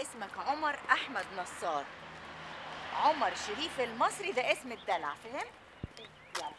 اسمك عمر احمد نصار عمر شريف المصري ده اسم الدلع فهمت يلا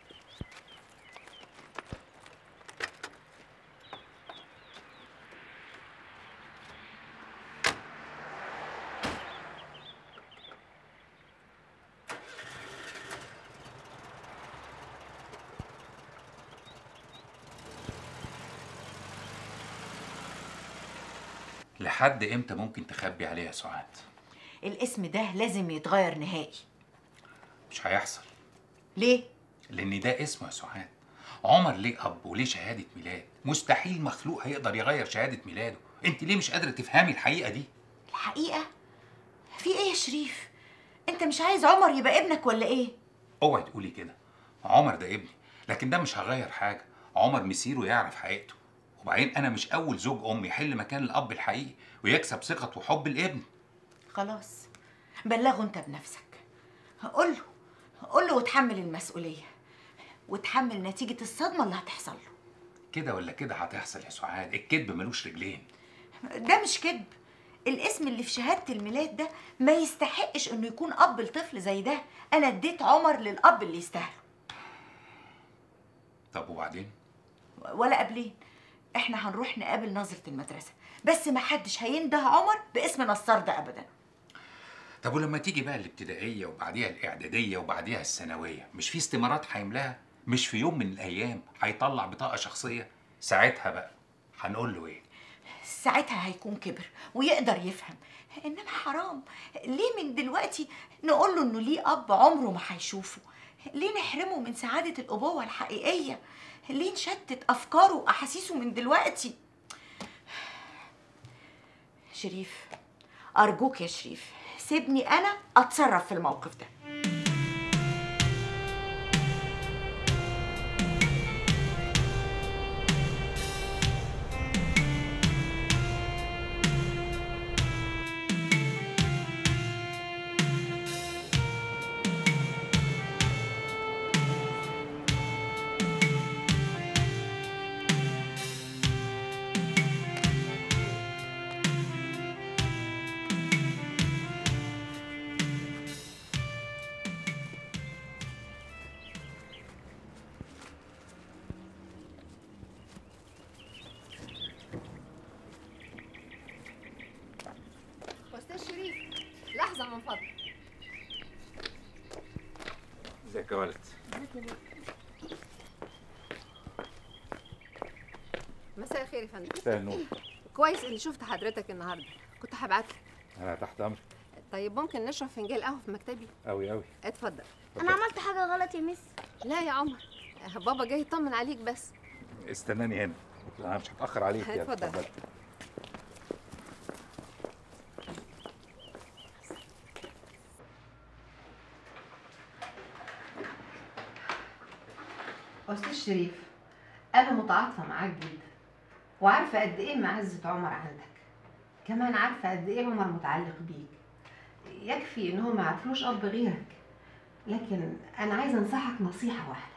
لحد امتى ممكن تخبي عليها سعاد الاسم ده لازم يتغير نهائي مش هيحصل ليه لان ده اسمه يا سعاد عمر ليه اب وليه شهاده ميلاد مستحيل مخلوق هيقدر يغير شهاده ميلاده انت ليه مش قادره تفهمي الحقيقه دي الحقيقه في ايه يا شريف انت مش عايز عمر يبقى ابنك ولا ايه اوعي تقولي كده عمر ده ابني لكن ده مش هغير حاجه عمر مسيره يعرف حقيقته وبعدين انا مش اول زوج ام يحل مكان الاب الحقيقي ويكسب ثقه وحب الابن خلاص بلغه انت بنفسك قول له قول له وتحمل المسؤوليه وتحمل نتيجه الصدمه اللي هتحصل له كده ولا كده هتحصل يا سعاد الكذب ملوش رجلين ده مش كذب الاسم اللي في شهاده الميلاد ده ما يستحقش انه يكون اب لطفل زي ده انا اديت عمر للاب اللي يستاهله طب وبعدين ولا قبلين احنا هنروح نقابل نظره المدرسه بس ما حدش هينده عمر باسم نصار ده ابدا طب ولما تيجي بقى الابتدائيه وبعديها الاعداديه وبعديها الثانويه مش في استمارات هيملاها مش في يوم من الايام هيطلع بطاقه شخصيه ساعتها بقى هنقول له ايه ساعتها هيكون كبر ويقدر يفهم انما حرام ليه من دلوقتي نقول له انه ليه اب عمره ما هيشوفه ليه نحرمه من سعاده الابوه الحقيقيه ليه نشتت افكاره واحاسيسه من دلوقتي شريف ارجوك يا شريف سيبني انا اتصرف في الموقف ده استاذ شريف لحظه من فضلك ازيك يا ولد مساء الخير يا فندم مساء النور كويس اني شفت حضرتك النهارده كنت هبعت لك انا تحت امرك طيب ممكن نشرب فنجان قهوه في مكتبي قوي قوي اتفضل انا عملت حاجه غلط يا مس لا يا عمر بابا جاي يطمن عليك بس استناني هنا انا مش هتاخر عليك يعني اتفضل. اتفضل. أستاذ شريف أنا متعاطفة معاك جدا وعارفة قد إيه معزة عمر عندك كمان عارفة قد إيه عمر متعلق بيك يكفي إن هو ما عرفلوش أب غيرك لكن أنا عايزة أنصحك نصيحة واحدة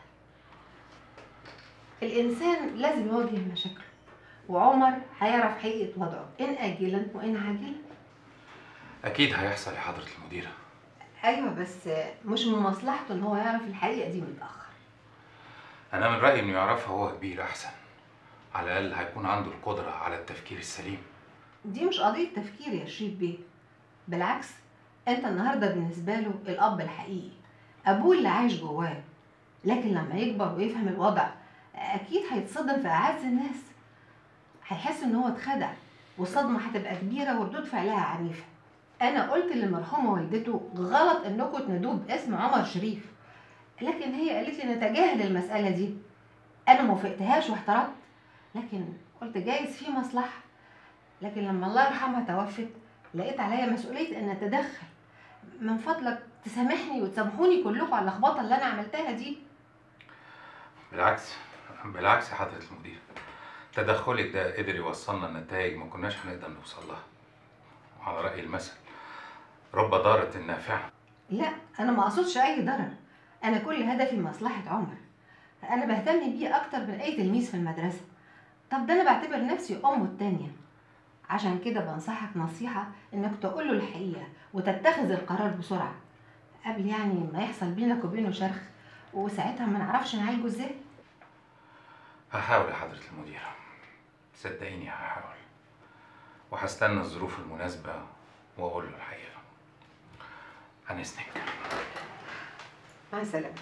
الإنسان لازم يواجه مشاكله وعمر هيعرف حقيقة وضعه إن آجلا وإن عاجلا اكيد هيحصل يا حضره المديره أيوة بس مش من مصلحته إن هو يعرف الحقيقة دي متأخر انا من رايي انه يعرفها وهو كبير احسن على الاقل هيكون عنده القدره على التفكير السليم دي مش قضية تفكير يا شريف بيه بالعكس انت النهاردة بالنسبة له الأب الحقيقي أبوه اللي عايش جواه لكن لما يكبر ويفهم الوضع أكيد هيتصدم في أعز الناس هيحس إن هو اتخدع والصدمة هتبقى كبيرة وردود فعلها عنيفة أنا قلت للمرحومة والدته غلط إنكم تنادوه باسم عمر شريف لكن هي قالت لي نتجاهل المسألة دي أنا ما وافقتهاش واحترمت لكن قلت جايز في مصلحة لكن لما الله يرحمها توفت لقيت عليا مسؤولية إن أتدخل من فضلك تسامحني وتسامحوني كلكم على اللخبطة اللي أنا عملتها دي بالعكس بالعكس يا حضره المدير تدخلك ده قدر يوصلنا لنتائج ما كناش هنقدر نوصل لها وعلى راي المثل رب ضارة نافعة لا أنا ما أقصدش أي ضرر أنا كل هدفي مصلحة عمر أنا بهتم بيه أكتر من أي تلميذ في المدرسة طب ده أنا بعتبر نفسي أمه التانية عشان كده بنصحك نصيحة انك تقول له الحقيقة وتتخذ القرار بسرعة قبل يعني ما يحصل بينك وبينه شرخ وساعتها ما نعرفش نعالجه ازاي هحاول يا حضرة المديرة صدقيني هحاول وهستنى الظروف المناسبة وأقول له الحقيقة عن إذنك مع السلامة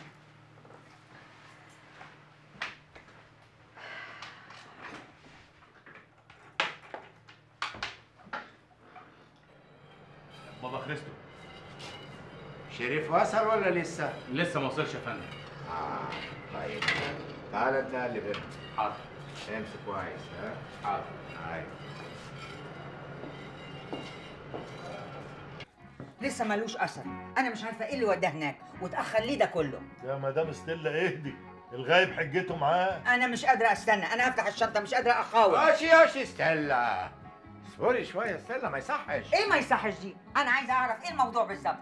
بابا خريستو شريف وصل ولا لسه؟ لسه ما وصلش يا فندم اه طيب تعال انت اللي بنت حاضر امسك كويس ها حاضر ايوه لسه ملوش اثر انا مش عارفه ايه اللي وداه هناك واتاخر ليه ده كله يا مدام ستيلا اهدي الغايب حجته معاه انا مش قادره استنى انا هفتح الشنطه مش قادره اخاوم ماشي ياشي ستيلا اصبري شويه ستيلا ما يصحش ايه ما يصحش دي انا عايزه اعرف ايه الموضوع بالظبط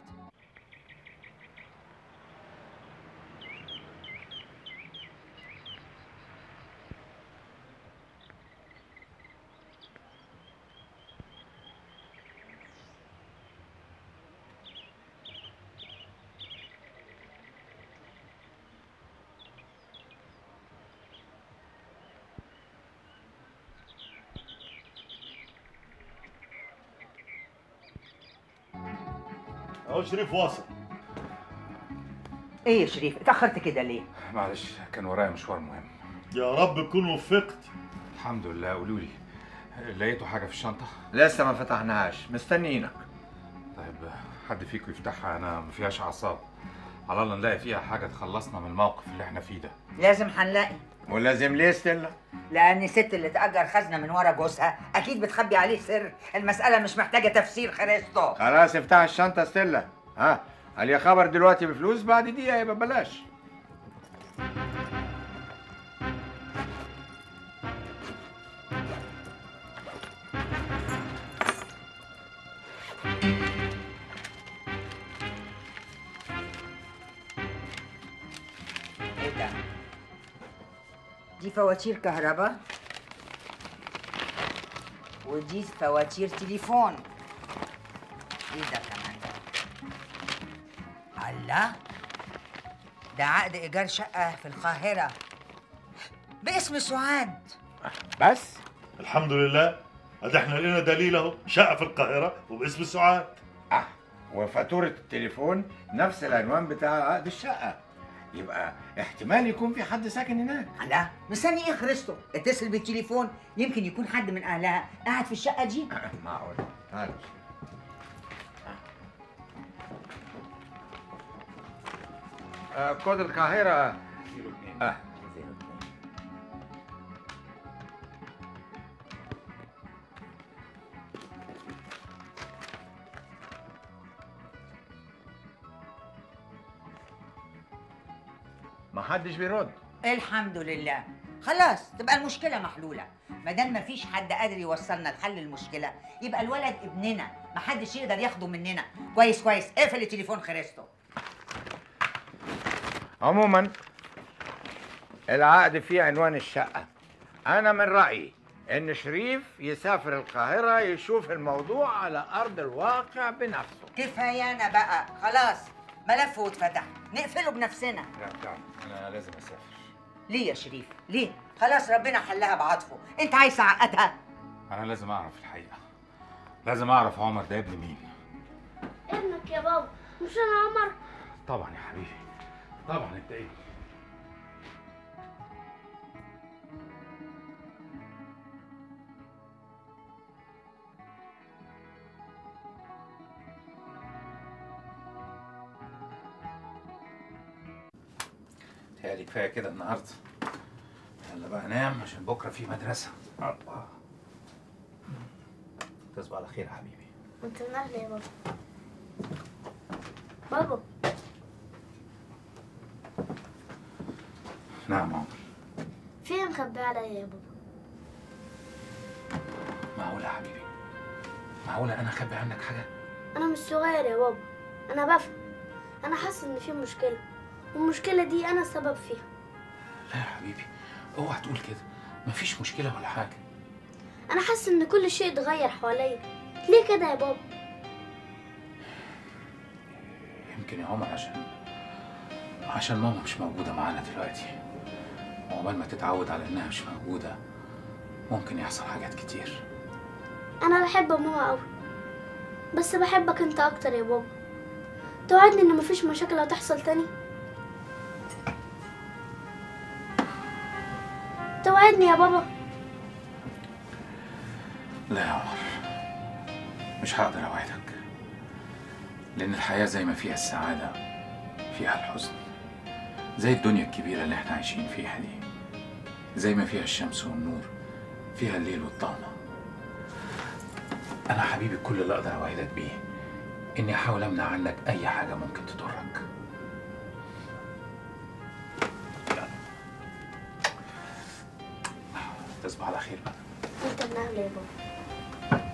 اهو شريف وصل ايه يا شريف اتاخرت كده ليه معلش كان ورايا مشوار مهم يا رب تكون وفقت الحمد لله قولوا لي لقيتوا حاجة في الشنطة؟ لسه ما فتحناهاش مستنيينك طيب حد فيكم يفتحها أنا ما فيهاش أعصاب على الله نلاقي فيها حاجة تخلصنا من الموقف اللي احنا فيه ده لازم هنلاقي ولازم ليه ستيلا لان الست اللي تاجر خزنه من ورا جوزها اكيد بتخبي عليه سر المساله مش محتاجه تفسير خريستو خلاص افتح الشنطه ستيلا ها هل يا خبر دلوقتي بفلوس بعد دقيقه يبقى بلاش ايه ده دي فواتير كهرباء ودي فواتير تليفون ايه ده كمان ده الله ده عقد ايجار شقه في القاهره باسم سعاد بس الحمد لله ادي احنا لقينا دليل اهو شقه في القاهره وباسم سعاد اه وفاتوره التليفون نفس العنوان بتاع عقد الشقه يبقى احتمال يكون في حد ساكن هناك لا مستني ايه خريستو اتصل بالتليفون يمكن يكون حد من اهلها قاعد في الشقه دي معقول تعال آه كود القاهرة اه ما حدش بيرد الحمد لله خلاص تبقى المشكله محلوله ما دام مفيش حد قادر يوصلنا لحل المشكله يبقى الولد ابننا محدش يقدر ياخده مننا كويس كويس اقفل التليفون خريستو عموما العقد فيه عنوان الشقة أنا من رأيي إن شريف يسافر القاهرة يشوف الموضوع على أرض الواقع بنفسه كفايانا بقى خلاص ملف واتفتح نقفله بنفسنا لا لا أنا لازم أسافر ليه يا شريف ليه خلاص ربنا حلها بعطفه انت عايز تعقدها أنا لازم أعرف الحقيقة لازم أعرف عمر ده ابن مين ابنك يا بابا مش انا عمر طبعا يا حبيبي طبعا أنت إيه تهيألي كفاية كده النهاردة يلا بقى نام عشان بكرة في مدرسة الله تصبح على خير يا حبيبي وانت من اهلي يا بابا بابا نعم عمر في ايه مخبي عليا يا بابا معقولة يا حبيبي معقولة أنا أخبي عنك حاجة انا مش صغير يا بابا انا بفهم انا حاسس ان في مشكله والمشكله دي انا السبب فيها لا يا حبيبي اوعى تقول كده مفيش مشكلة ولا حاجة انا حاسه ان كل شيء اتغير حواليا ليه كده يا بابا يمكن يا عمر عشان عشان ماما مش موجودة معانا دلوقتي وعقبال ما تتعود على إنها مش موجودة ممكن يحصل حاجات كتير انا بحب ماما قوي بس بحبك انت اكتر يا بابا توعدني ان مفيش مشاكل هتحصل تاني توعدني يا بابا لا يا عمر مش هقدر أوعدك لأن الحياة زي ما فيها السعادة فيها الحزن زي الدنيا الكبيرة اللي احنا عايشين فيها دي زي ما فيها الشمس والنور فيها الليل والضلمة أنا حبيبي كل اللي أقدر أوعدك بيه إني أحاول أمنع عنك أي حاجة ممكن تضرك يلا. تصبح على خير بقى انت النهل يا بابا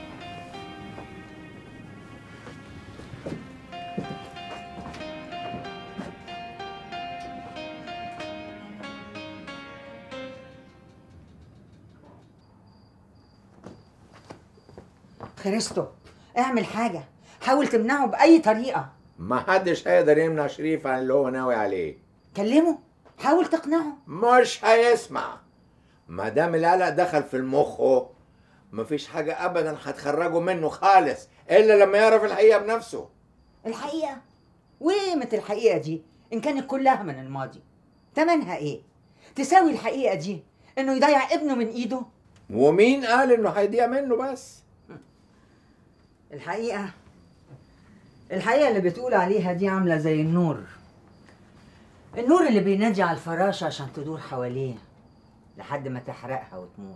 خريستو اعمل حاجه حاول تمنعه باي طريقه ما حدش هيقدر يمنع شريف عن اللي هو ناوي عليه كلمه حاول تقنعه مش هيسمع ما دام القلق دخل في مخه مفيش حاجة أبدا هتخرجه منه خالص إلا لما يعرف الحقيقة بنفسه الحقيقه وقيمه الحقيقه دي ان كانت كلها من الماضي تمنها ايه تساوي الحقيقه دي انه يضيع ابنه من ايده ومين قال إنه هيضيع منه بس الحقيقه الحقيقه اللي بتقول عليها دي عامله زي النور النور اللي بينادي على الفراشه عشان تدور حواليه لحد ما تحرقها وتموت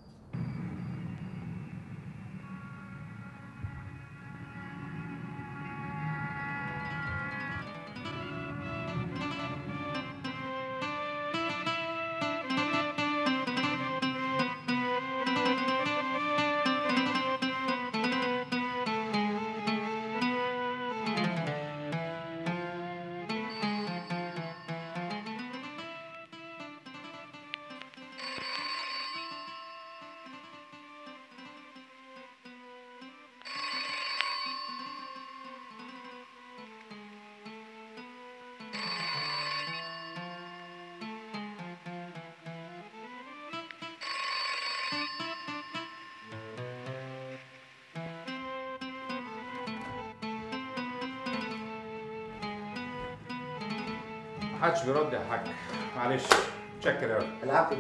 محدش بيرد يا حاج معلش متشكر أوي العفو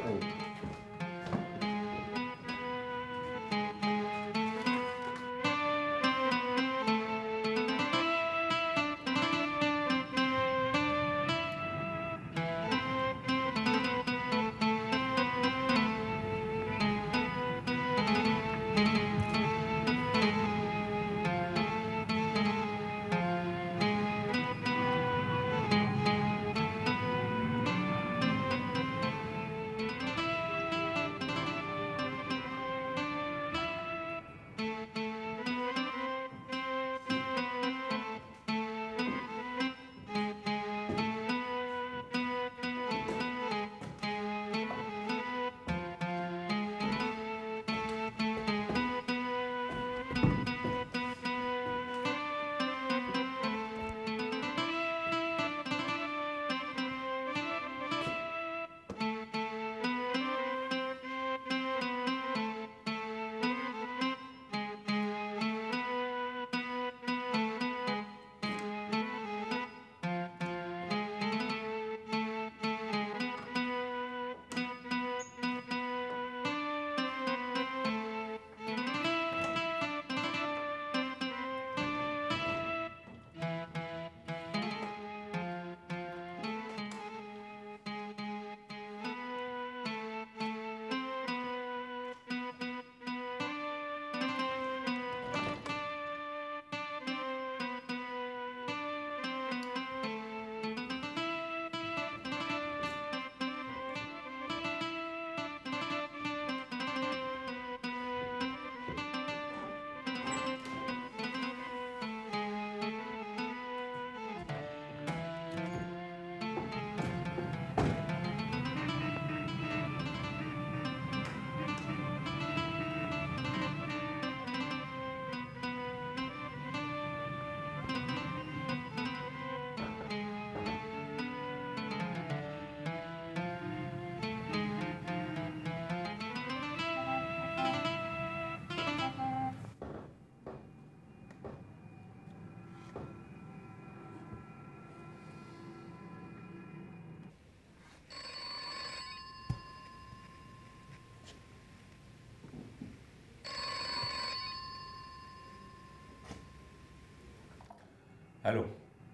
الو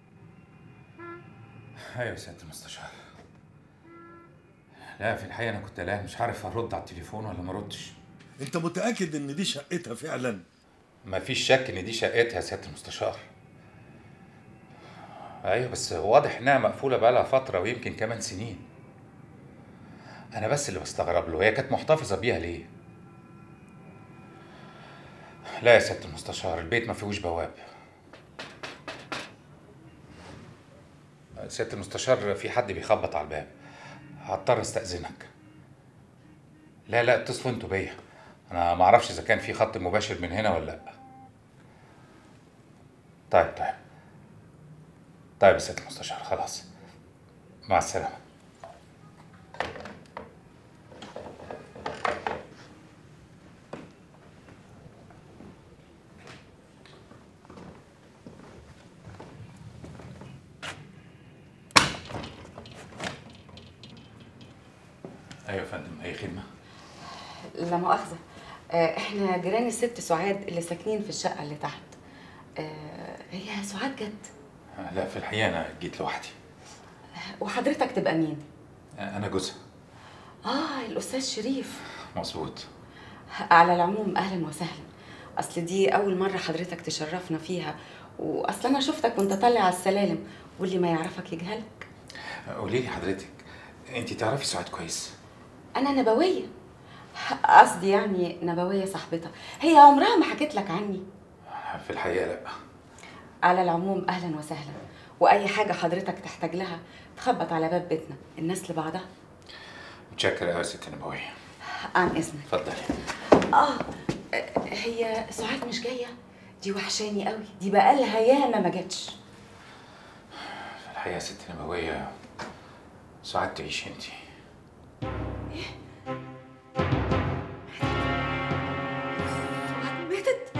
ايوه يا سياده المستشار لا في الحقيقه انا كنت لا مش عارف ارد على التليفون ولا ما اردش انت متاكد ان دي شقتها فعلا ما فيش شك ان دي شقتها يا سياده المستشار ايوه بس واضح انها مقفوله بقالها فتره ويمكن كمان سنين انا بس اللي بستغرب له هي كانت محتفظه بيها ليه لا يا سياده المستشار البيت ما فيهوش بواب سياده المستشار في حد بيخبط على الباب هضطر استاذنك لا لا اتصلوا انتوا بيا انا ما اعرفش اذا كان في خط مباشر من هنا ولا لا طيب طيب طيب يا سياده المستشار خلاص مع السلامه ايوه يا فندم اي خدمه لا مؤاخذة آه، احنا جيران الست سعاد اللي ساكنين في الشقة اللي تحت آه، هي سعاد جت لا في الحقيقه انا جيت لوحدي وحضرتك تبقى مين؟ انا جوزها اه الأستاذ شريف مظبوط على العموم أهلا وسهلا أصل دي أول مرة حضرتك تشرفنا فيها وأصل أنا شفتك وأنت طالع على السلالم واللي ما يعرفك يجهلك قولي لي حضرتك انت تعرفي سعاد كويس أنا نبوية قصدي يعني نبوية صاحبتها هي عمرها ما حكت لك عني في الحقيقه لا على العموم أهلا وسهلا وأي حاجة حضرتك تحتاج لها تخبط على باب بيتنا الناس لبعضها متشكر قوي يا ست نبويه عن إذنك اتفضلي آه هي سعاد مش جاية دي وحشاني قوي دي بقالها ياما ما جاتش في الحقيقه يا ست نبويه سعاد تعيش انت ماتت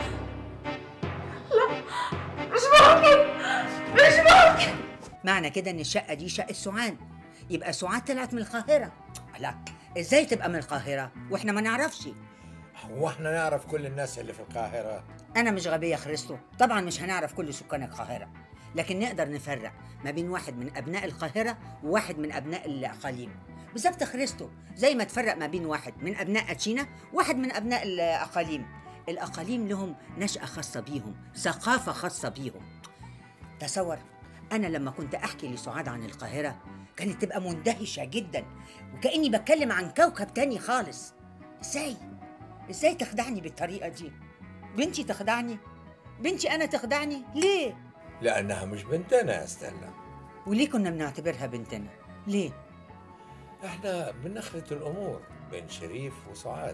لا مش ممكن مش ممكن معنى كده ان الشقه دي شقه سعاد يبقى سعاد طلعت من القاهره لا ازاي تبقى من القاهره واحنا ما نعرفش هو احنا نعرف كل الناس اللي في القاهرة انا مش غبيه خريستو طبعا مش هنعرف كل سكان القاهره لكن نقدر نفرق ما بين واحد من ابناء القاهره وواحد من ابناء الاقاليم بالظبط خريستو زي ما تفرق ما بين واحد من ابناء اتشينا وواحد من ابناء الاقاليم الاقاليم لهم نشاه خاصه بيهم ثقافه خاصه بيهم تصور انا لما كنت احكي لسعاد عن القاهره كانت تبقى مندهشه جدا وكاني بتكلم عن كوكب تاني خالص ازاي ازاي تخدعني بالطريقه دي بنتي تخدعني بنتي انا تخدعني ليه لأنها مش بنتنا يا ستيلا وليه كنا بنعتبرها بنتنا ليه احنا بنخلط الأمور بين شريف وسعاد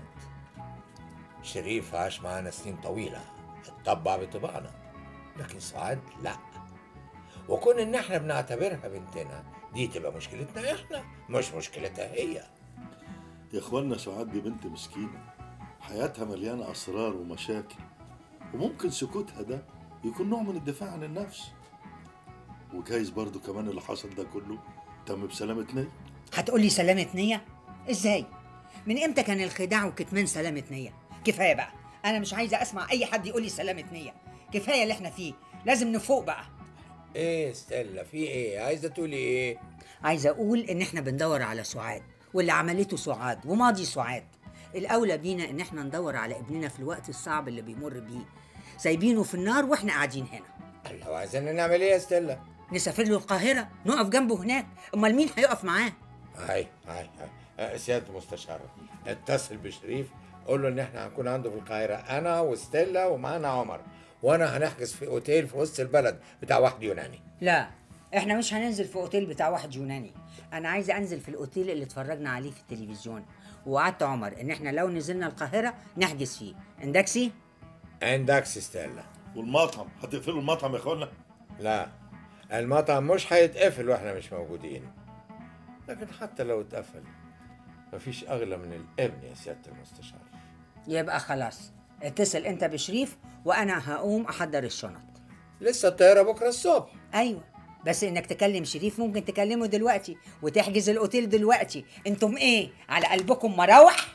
شريف عاش معانا سنين طويلة اتطبع بطباعنا لكن سعاد لا وكون ان احنا بنعتبرها بنتنا دي تبقى مشكلتنا احنا مش مشكلتها هي يا اخوانا سعاد دي بنت مسكينه حياتها مليانه اسرار ومشاكل وممكن سكوتها ده يكون نوع من الدفاع عن النفس وجايز برضو كمان اللي حصل ده كله تم بسلامة نية هتقولي سلامة نية ازاي من امتى كان الخداع والكتمان سلامة نية كفاية بقى انا مش عايزة اسمع اي حد يقولي سلامة نية كفاية اللي احنا فيه لازم نفوق بقى ايه ستيلا في ايه عايزة تقولي ايه عايزة اقول ان احنا بندور على سعاد واللي عملته سعاد وماضي سعاد الاولى بينا ان احنا ندور على ابننا في الوقت الصعب اللي بيمر بيه سايبينه في النار واحنا قاعدين هنا الله عايزين نعمل ايه يا ستيلا نسافر له القاهرة نقف جنبه هناك امال مين هيقف معاه هاي هاي هاي أه، سيادة المستشار اتصل بشريف قول له ان احنا هنكون عنده في القاهرة انا وستيلا ومعانا عمر وانا هنحجز في اوتيل في وسط البلد بتاع واحد يوناني لا احنا مش هننزل في اوتيل بتاع واحد يوناني انا عايزه انزل في الاوتيل اللي اتفرجنا عليه في التلفزيون ووعدت عمر ان احنا لو نزلنا القاهره نحجز فيه اندكسي عندك ستيلا والمطعم هتقفلوا المطعم يا اخوانا لا المطعم مش هيتقفل واحنا مش موجودين لكن حتى لو اتقفل مفيش اغلى من الابن يا سيادة المستشار يبقى خلاص اتصل انت بشريف وانا هقوم احضر الشنط لسه الطيارة بكرة الصبح ايوه بس انك تكلم شريف ممكن تكلمه دلوقتي وتحجز الاوتيل دلوقتي انتم ايه على قلبكم مراوح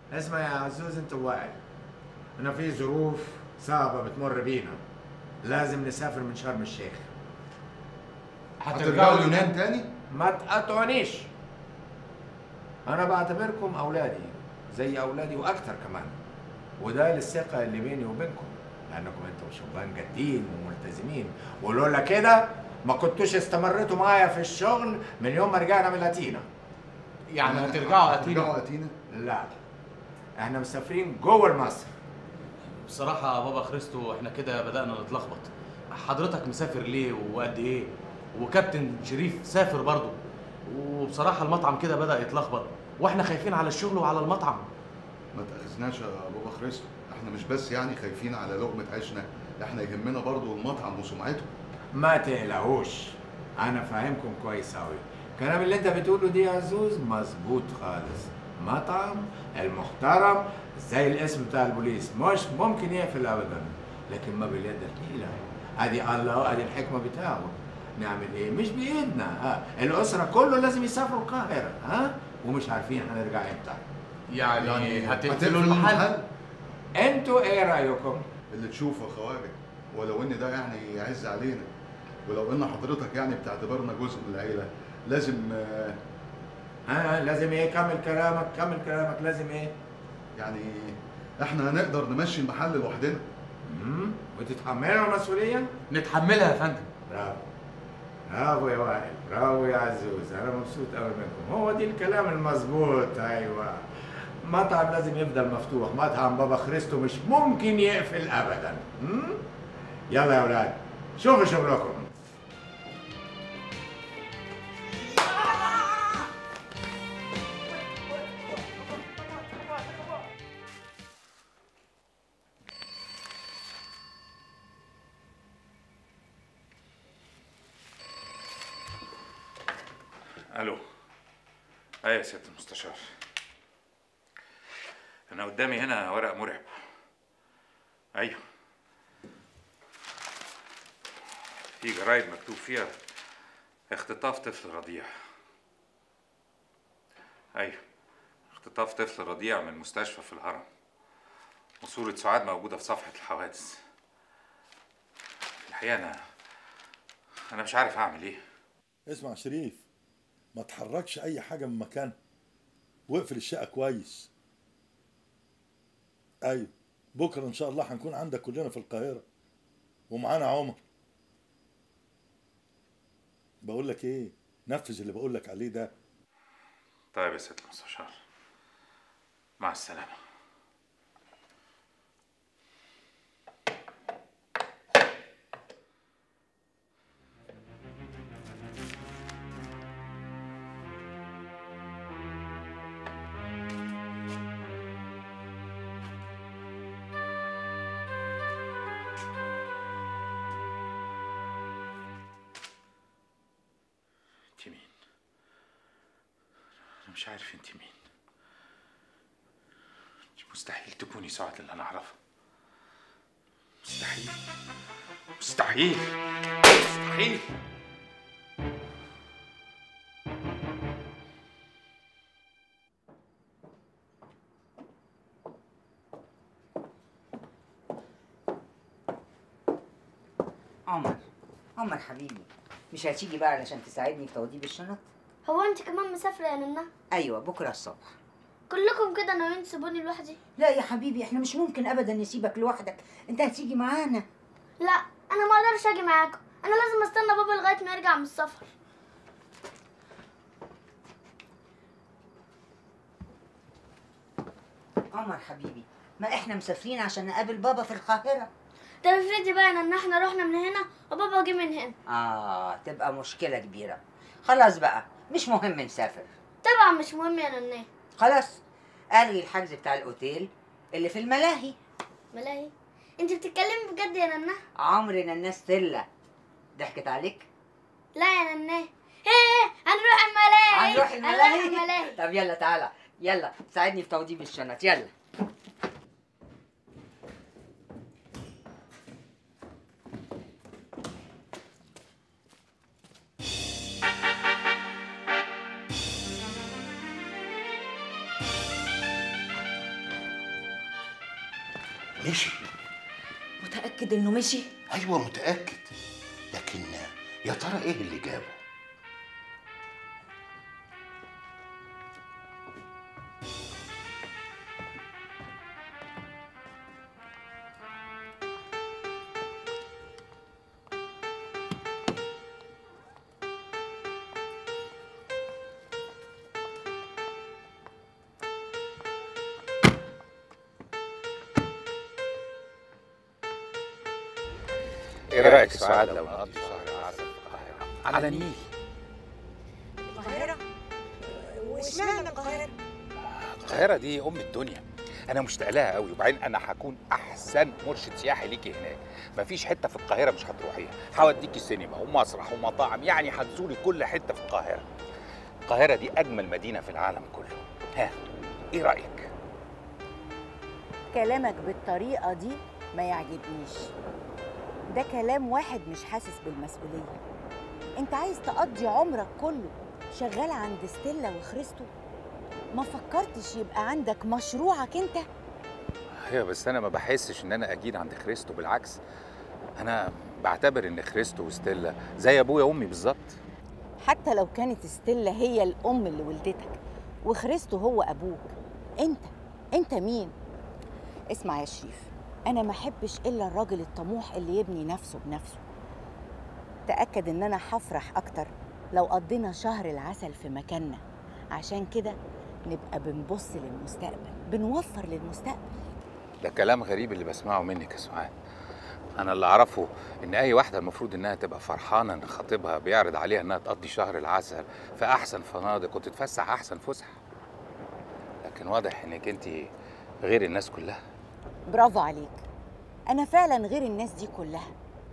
اسمع يا عزوز انت واعي انا في ظروف صعبة بتمر بينا لازم نسافر من شرم الشيخ هترجعوا اليونان تاني؟ ما تقطعونيش انا بعتبركم اولادي زي اولادي واكتر كمان وده للثقة اللي بيني وبينكم لانكم انتوا شبان جادين وملتزمين ولولا كده ما كنتوش استمرتوا معايا في الشغل من يوم ما رجعنا من لاتينا يعني هترجعوا أتينا؟ هترجعوا اتينا لا احنا مسافرين جوه مصر بصراحة يا بابا خريستو احنا كده بدأنا نتلخبط حضرتك مسافر ليه وقد ايه وكابتن شريف سافر برضه وبصراحة المطعم كده بدأ يتلخبط واحنا خايفين على الشغل وعلى المطعم ما تأخذناش يا بابا خريستو احنا مش بس يعني خايفين على لقمة عيشنا احنا يهمنا برضو المطعم وسمعته ما تقلقوش انا فاهمكم كويس اوي الكلام اللي انت بتقوله دي يا عزوز مظبوط خالص مطعم المحترم زي الاسم بتاع البوليس مش ممكن يقفل ابدا لكن ما باليد الحيلة ادي الله ادي الحكمة بتاعه نعمل ايه مش بايدنا ها الاسرة كله لازم يسافروا القاهرة ها ومش عارفين هنرجع امتى يعني, يعني هتقفلوا هتقفلوا المحل المحل؟ انتوا ايه رايكم اللي تشوفه يا خواجه ولو ان ده يعني يعز علينا ولو ان حضرتك يعني بتعتبرنا جزء من العيله لازم آه، ها لازم ايه كمل كلامك كمل كلامك لازم ايه يعني احنا هنقدر نمشي المحل لوحدنا امم وتتحملوا المسؤوليه نتحملها يا فندم برافو برافو يا وائل برافو يا عزوز انا مبسوط قوي منكم هو دي الكلام المظبوط ايوه مطعم لازم يفضل مفتوح مطعم بابا خريستو مش ممكن يقفل ابدا مم؟ يلا يا اولاد شوفوا شغلكم الو ايه يا سياده المستشار انا قدامي هنا ورق مرعب ايوه في جرايد مكتوب فيها اختطاف طفل رضيع ايوه اختطاف طفل رضيع من مستشفى في الهرم وصورة سعاد موجودة في صفحة الحوادث الحقيقة أنا أنا مش عارف أعمل إيه اسمع شريف ما تحركش اي حاجه من مكانها واقفل الشقه كويس ايوه بكره ان شاء الله هنكون عندك كلنا في القاهره ومعانا عمر بقول لك ايه نفذ اللي بقول لك عليه ده طيب يا سيادة المستشار مع السلامة انت مين؟ انا مش عارف انت مين انت مستحيل تكوني سعاد اللي انا اعرفها مستحيل مستحيل مستحيل عمر عمر حبيبي مش هتيجي بقى علشان تساعدني في توضيب الشنط هو انت كمان مسافرة يا ننا ايوه بكره الصبح كلكم كده ناويين تسيبوني لوحدي لا يا حبيبي احنا مش ممكن ابدا نسيبك لوحدك انت هتيجي معانا لا انا ما اقدرش اجي معاكم انا لازم استنى بابا لغايه ما يرجع من السفر عمر حبيبي ما احنا مسافرين عشان نقابل بابا في القاهره طب افرضي بقى ان احنا رحنا من هنا وبابا جه من هنا اه تبقى مشكله كبيره خلاص بقى مش مهم نسافر طبعا مش مهم يا ننا خلاص الغي الحجز بتاع الاوتيل اللي في الملاهي ملاهي انت بتتكلمي بجد يا ننا عمرنا الناس تله ضحكت عليك لا يا ننا ايه هنروح الملاهي هنروح الملاهي الملاهي طب يلا تعالى يلا ساعدني في توضيب الشنط يلا مشي متأكد إنه مشي؟ ايوه متاكد لكن يا ترى ايه اللي جابه ايه رايك يا سعاد لو نقضي شهر العسل في القاهره على النيل القاهرة واشمعنى القاهرة؟ القاهره دي ام الدنيا انا مشتاق لها قوي وبعدين انا هكون احسن مرشد سياحي ليكي هناك مفيش حته في القاهره مش هتروحيها هوديكي سينما ومسرح ومطاعم يعني هتزوري كل حته في القاهره القاهره دي اجمل مدينه في العالم كله ها ايه رايك كلامك بالطريقة دي ما يعجبنيش ده كلام واحد مش حاسس بالمسؤولية انت عايز تقضي عمرك كله شغال عند ستيلا وخريستو ما فكرتش يبقى عندك مشروعك انت ايوه بس انا ما بحسش ان انا اجيد عند خريستو بالعكس انا بعتبر ان خريستو وستيلا زي ابويا وامي بالظبط حتى لو كانت ستيلا هي الام اللي ولدتك وخريستو هو ابوك انت انت مين اسمع يا شريف انا ما احبش الا الراجل الطموح اللي يبني نفسه بنفسه تاكد ان انا هفرح اكتر لو قضينا شهر العسل في مكاننا عشان كده نبقى بنبص للمستقبل بنوفر للمستقبل ده كلام غريب اللي بسمعه منك يا سعاد انا اللي اعرفه ان اي واحده المفروض انها تبقى فرحانه ان خطيبها بيعرض عليها انها تقضي شهر العسل في احسن فنادق وتتفسح احسن فسح لكن واضح انك انت غير الناس كلها برافو عليك انا فعلا غير الناس دي كلها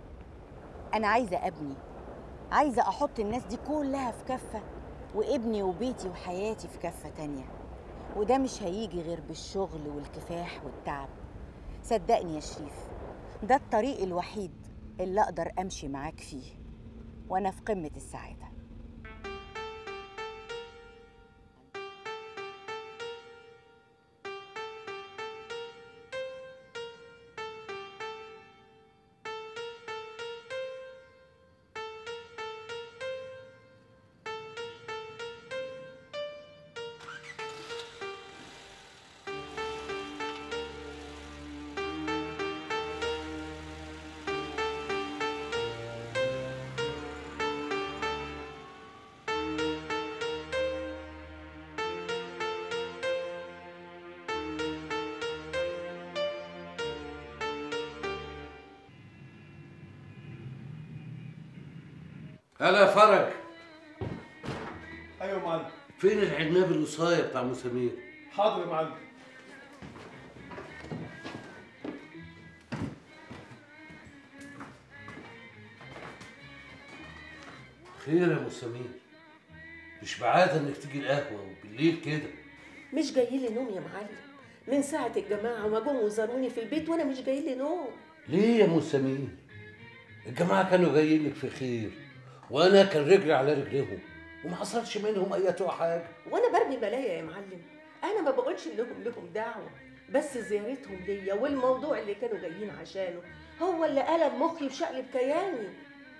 انا عايزه ابني عايزه احط الناس دي كلها في كفه وابني وبيتي وحياتي في كفه تانية وده مش هيجي غير بالشغل والكفاح والتعب صدقني يا شريف ده الطريق الوحيد اللي اقدر امشي معاك فيه وانا في قمه السعاده هلا يا فرج ايوه يا معلم فين العناب الوصايه بتاع مسامير حاضر يا معلم خير يا مسامير مش بعادة انك تيجي القهوه وبالليل كده مش جاي لي نوم يا معلم من ساعة الجماعة ما جم وزاروني في البيت وأنا مش جاي لي نوم ليه يا مسامير الجماعه كانوا جايين لك في خير وانا كان رجلي على رجليهم وما حصلش منهم اي حاجه وأنا برمي بلايا يا معلم أنا ما بقولش لهم لهم دعوة بس زيارتهم ليا والموضوع اللي كانوا جايين عشانه هو اللي قلب مخي وشقلب كياني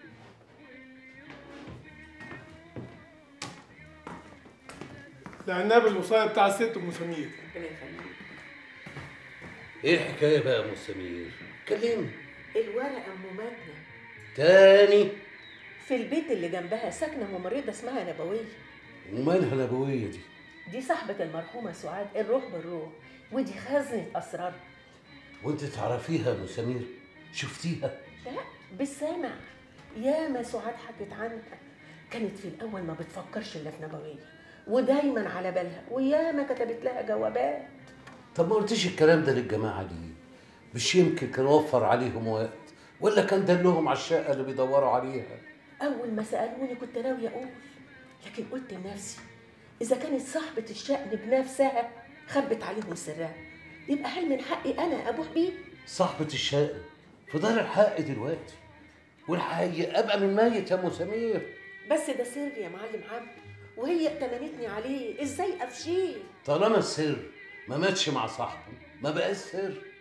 ده عناب الوصايه بتاع الست ام سمير ربنا يخليك ايه الحكايه بقى يا مسامير كلمني الورقة أم ماتنا تاني في البيت اللي جنبها ساكنة ممرضة اسمها نبوية ومالها الابويه دي دي صاحبة المرحومة سعاد الروح بالروح ودي خزنة أسرارها وانت تعرفيها يا مسامير شفتيها لا بالسامع ياما سعاد حكت عنها كانت في الأول ما بتفكرش إلا في نبوية ودايما على بالها وياما كتبت لها جوابات طب ما قلتيش الكلام ده للجماعه ليه مش يمكن كان وفر عليهم وقت ولا كان دلهم على الشقه اللي بيدوروا عليها أول ما سألوني كنت ناوية أقول لكن قلت لنفسي إذا كانت صاحبة الشأن بنفسها خبت عليهم سرها يبقى هل من حقي أنا أبوح بيه؟ صاحبة الشقة في دار الحق دلوقتي والحقيقة أبقى من ميت يا مسامير بس ده سر يا معلم عبد وهي ائتمنتني عليه إزاي أفشيه؟ طالما السر ما ماتش مع صاحبه ما بقاش سر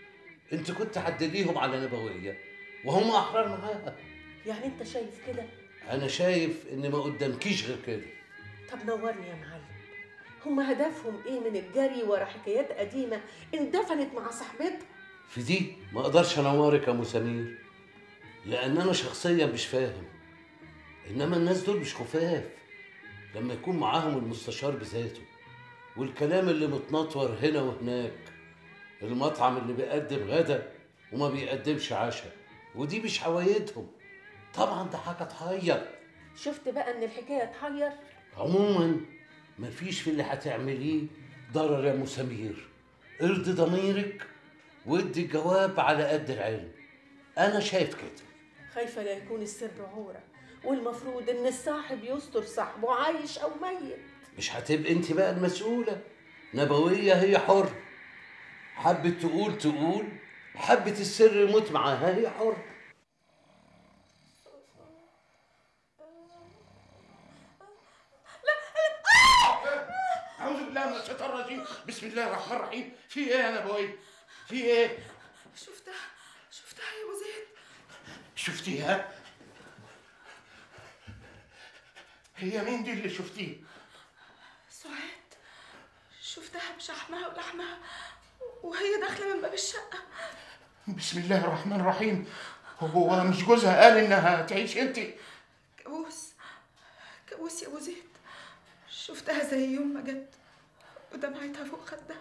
انت كنت عدليهم على نبويه وهم احرار معاها يعني انت شايف كده انا شايف ان ما قدامكيش غير كده طب نورني يا معلم هم هدفهم ايه من الجري ورا حكايات قديمه اندفنت مع صاحبتها في دي ما اقدرش انورك يا ابو سمير لان انا شخصيا مش فاهم انما الناس دول مش خفاف لما يكون معاهم المستشار بذاته والكلام اللي متنطور هنا وهناك المطعم اللي بيقدم غدا وما بيقدمش عشاء ودي مش عوايدهم طبعا ده حاجه تحير شفت بقى ان الحكايه تحير عموما مفيش في اللي هتعمليه ضرر يا ام سمير ارضي ضميرك وادي الجواب على قد العلم انا شايف كده خايفه لا يكون السر عوره والمفروض ان الصاحب يستر صاحبه عايش او ميت مش هتبقى انت بقى المسؤوله نبويه هي حر حبت تقول تقول حبت السر يموت معاها هي حر أعوذ بالله من الشيطان الرجيم بسم الله الرحمن الرحيم في إيه يا نبوي؟ في إيه؟ شفتها شفتها يا ابو زيد شفتيها؟ هي مين دي اللي شفتيه؟ سعاد شفتها بشحمها ولحمها وهي داخله من باب الشقه بسم الله الرحمن الرحيم هو مش جوزها قال إنها تعيش أنت؟ كابوس كابوس يا ابو زيد شفتها زي يوم ما جت ودمعتها فوق خدها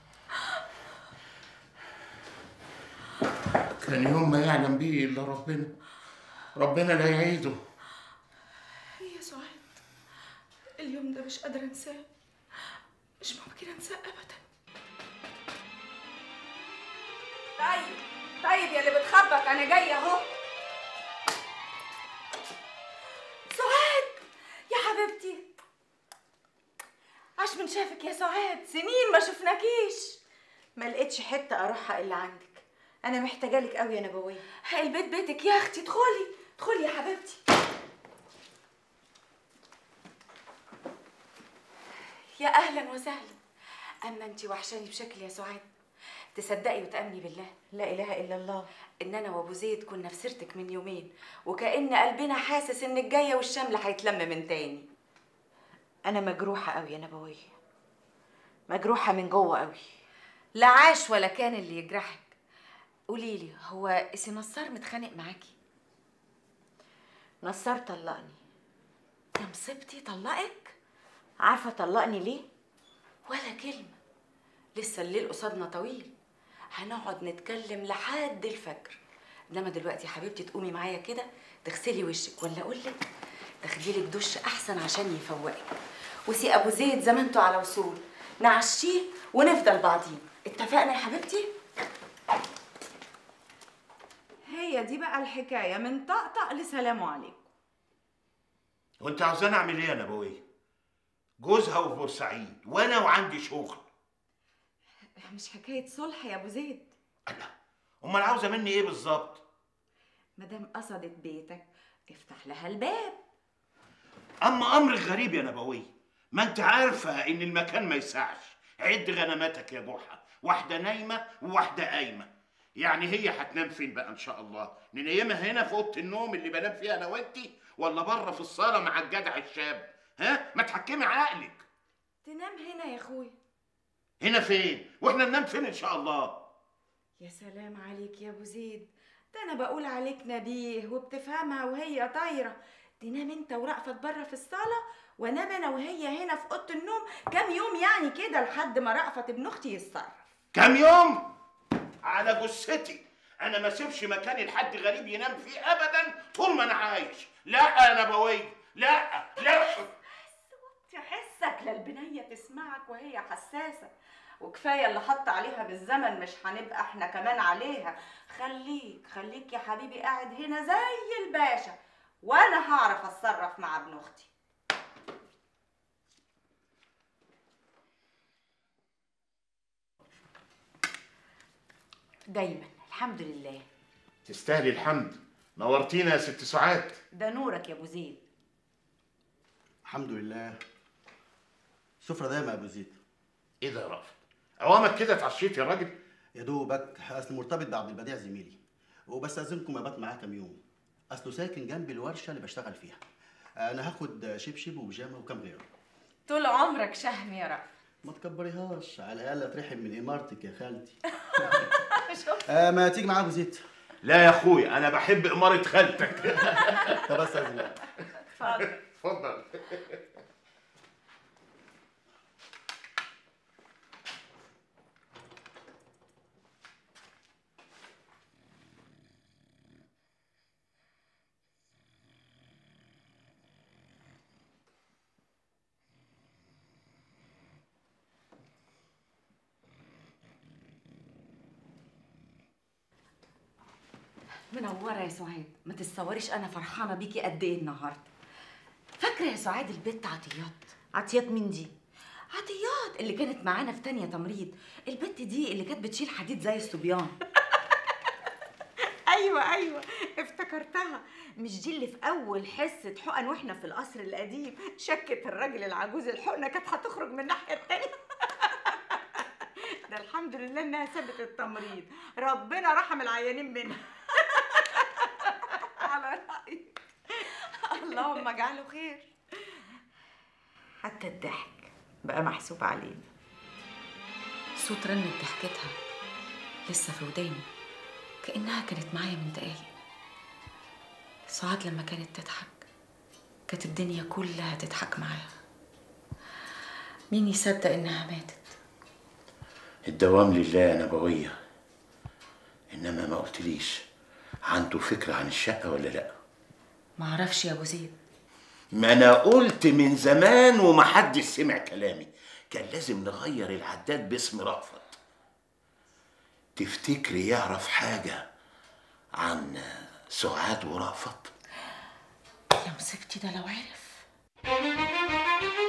كان يوم ما يعلم به إلا ربنا ربنا لا يعيده هي سعاد اليوم ده مش قادره انساه مش ممكن انساه ابدا طيب طيب يا اللي بتخبط انا جايه اهو سعاد يا حبيبتي عاش من شافك يا سعاد سنين ما شفناكيش ما لقيتش حته اروحها الا عندك انا محتاجه لك قوي يا نبويه البيت بيتك يا اختي ادخلي ادخلي يا حبيبتي يا اهلا وسهلا اما انت وحشاني بشكل يا سعاد تصدقي وتامني بالله لا اله الا الله ان انا وابو زيد كنا في سيرتك من يومين وكأن قلبنا حاسس انك جايه والشمل هيتلم من تاني انا مجروحه قوي يا نبويه مجروحه من جوه قوي لا عاش ولا كان اللي يجرحك قولي لي هو اسي نصار متخانق معاكي نصار طلقني يا مصيبتي طلقك عارفه طلقني ليه ولا كلمه لسه الليل قصادنا طويل هنقعد نتكلم لحد الفجر انما دلوقتي يا حبيبتي تقومي معايا كده تغسلي وشك ولا اقول لك تاخدي لك دش احسن عشان يفوقك وسي ابو زيد زمانته على وصول نعشيه ونفضل بعضين اتفقنا يا حبيبتي هي دي بقى الحكايه من طقطق لسلام عليكم وأنت عاوزاني أعمل إيه يا نبوي؟ جوزها في بورسعيد وأنا وعندي شغل مش حكايه صلح يا ابو زيد أمال عاوزة مني إيه بالظبط؟ مادام قصدت بيتك افتح لها الباب أما أمر غريب يا نبوي ما أنت عارفة إن المكان ما يسعش عد غنماتك يا جحا واحدة نايمة وواحدة قايمة يعني هي هتنام فين بقى إن شاء الله ننيمها هنا في أوضة النوم اللي بنام فيها أنا وأنتي ولا بره في الصالة مع الجدع الشاب ها ما تحكمي عقلك تنام هنا يا اخويا هنا فين واحنا ننام فين إن شاء الله يا سلام عليك يا ابو زيد ده انا بقول عليك نبيه وبتفهمها وهي طايره تنام انت ورأفت بره في الصاله وانام انا وهي هنا في اوضه النوم كام يوم يعني كده لحد ما رأفت ابن اختي يتصرف كام يوم على جثتي انا ما اسيبش مكاني لحد غريب ينام فيه ابدا طول ما انا عايش لا يا نبوي لا لا تحسك للبنية تسمعك وهي حساسة وكفاية اللي حط عليها بالزمن مش هنبقى احنا كمان عليها خليك خليك يا حبيبي قاعد هنا زي الباشا وانا هعرف اتصرف مع ابن اختي دايما الحمد لله تستاهلي الحمد نورتينا يا ست سعاد ده نورك يا ابو زيد الحمد لله سفرة دايما يا ابو زيد ايه ده يا رافض عوامك كده اتعشيت يا راجل يا دوبك اصل مرتبط بعبد البديع زميلي وبستأذنكم ابات معاه كام يوم اصله ساكن جنب الورشه اللي بشتغل فيها انا هاخد شبشب وبيجامه وكام غيره طول عمرك شهم يا رأفت ما تكبريهاش على الاقل اترحم من امارتك يا خالتي آه ما تيجي معاه ابو زيد لا يا اخويا انا بحب اماره خالتك طب استاذن اتفضل اتفضل منورة يا سعاد ما تتصوريش أنا فرحانة بيكي قد إيه النهاردة فاكرة يا سعاد البت عطيات عطيات مين دي؟ عطيات اللي كانت معانا في تانية تمريض البت دي اللي كانت بتشيل حديد زي الصبيان ايوه ايوه افتكرتها مش دي اللي في اول حصه حقن واحنا في القصر القديم شكت الراجل العجوز الحقنه كانت هتخرج من الناحيه التانيه ده الحمد لله انها سابت التمريض ربنا رحم العيانين منها على رأيك اللهم اجعله خير حتى الضحك بقى محسوب علينا صوت رنة ضحكتها لسه في وداني كأنها كانت معايا من دقايق ساعات لما كانت تضحك كانت الدنيا كلها تضحك معاها مين يصدق إنها ماتت الدوام لله يا نبوية إنما ما قلتليش عنده فكرة عن الشقة ولا لأ معرفش يا أبو زيد ما أنا قلت من زمان ومحدش سمع كلامي كان لازم نغير العداد باسم رأفت تفتكري يعرف حاجة عن سعاد ورأفت يا مصيبتي ده لو عرف